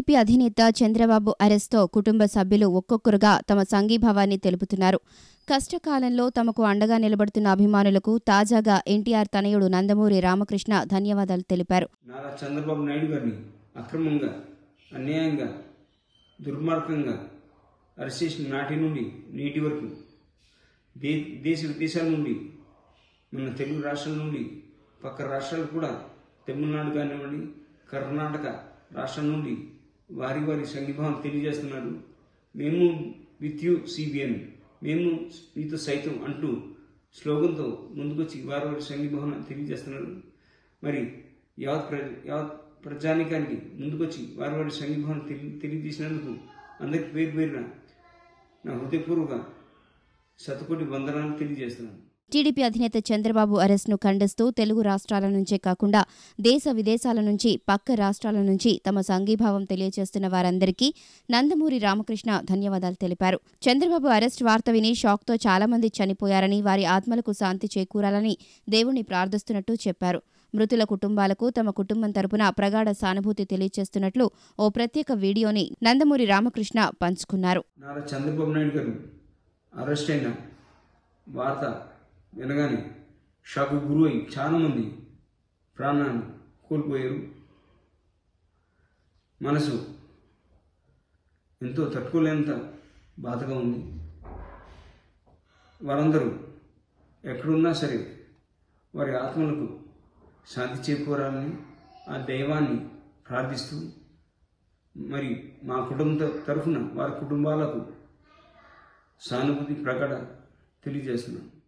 TDP అధినేత చంద్రబాబు అరెస్ట్తో కుటుంబ సభ్యులు ఒక్కొక్కరుగా తమ సంఘీభావాన్ని తెలుపుతున్నారు కష్టకాలంలో తమకు అండగా నిలబడుతున్న అభిమానులకు తాజాగా ఎన్టీఆర్ తనయుడు నందమూరి రామకృష్ణ ధన్యవాదాలు తెలిపారు నారా చంద్రబాబు నాయుడు గారిని అక్రమంగా అన్యాయంగా దుర్మార్గంగా అరెస్ట్ చేసిన నాటి నుండి నేటి వరకు దే దేశ విదేశాల నుండి మన తెలుగు రాష్ట్రాల నుండి పక్క రాష్ట్రాలు కూడా తమిళనాడు కానివ్వండి కర్ణాటక రాష్ట్రం నుండి వారి వారి సంఘీభావం తెలియజేస్తున్నారు మేము విత్ యూ సిబిఎన్ మేము మీతో సైతం అంటూ స్లోగన్తో ముందుకొచ్చి వారి వారి సంఘీభావం తెలియజేస్తున్నారు మరి యావత్ ప్ర యావత్ ప్రజానికానికి ముందుకొచ్చి వారి వారి సంఘీభావం తెలి తెలియజేసినందుకు అందరికి పేరు పేరున నా హృదయపూర్వక శతకోటి వందనాలు తెలియజేస్తున్నాను టీడీపీ అధినేత చంద్రబాబు అరెస్ట్ను ఖండిస్తూ తెలుగు రాష్ట్రాల నుంచే కాకుండా దేశ విదేశాల నుంచి పక్క రాష్ట్రాల నుంచి తమ సంఘీభావం తెలియజేస్తున్న వారందరికీ నందమూరి రామకృష్ణ ధన్యవాదాలు తెలిపారు చంద్రబాబు అరెస్ట్ వార్త విని షాక్తో చాలా మంది చనిపోయారని వారి ఆత్మలకు శాంతి చేకూరాలని దేవుణ్ణి ప్రార్థిస్తున్నట్టు చెప్పారు మృతుల కుటుంబాలకు తమ కుటుంబం తరపున ప్రగాఢ సానుభూతి తెలియజేస్తున్నట్లు ఓ ప్రత్యేక వీడియోని నందమూరి రామకృష్ణ పంచుకున్నారు నారా చంద్రబాబు నాయుడు గారు అరెస్ట్ అయిన వార్త వినగానే షాకు గురు అయి చాలామంది ప్రాణాన్ని కోల్పోయారు మనసు ఎంతో తట్టుకోలేనంత బాధగా ఉంది వారందరూ ఎక్కడున్నా సరే వారి ఆత్మలకు శాంతి చేకూరాలని ఆ దైవాన్ని ప్రార్థిస్తూ మరి మా కుటుంబ తరఫున వారి కుటుంబాలకు సానుభూతి ప్రకట తెలియజేస్తున్నాను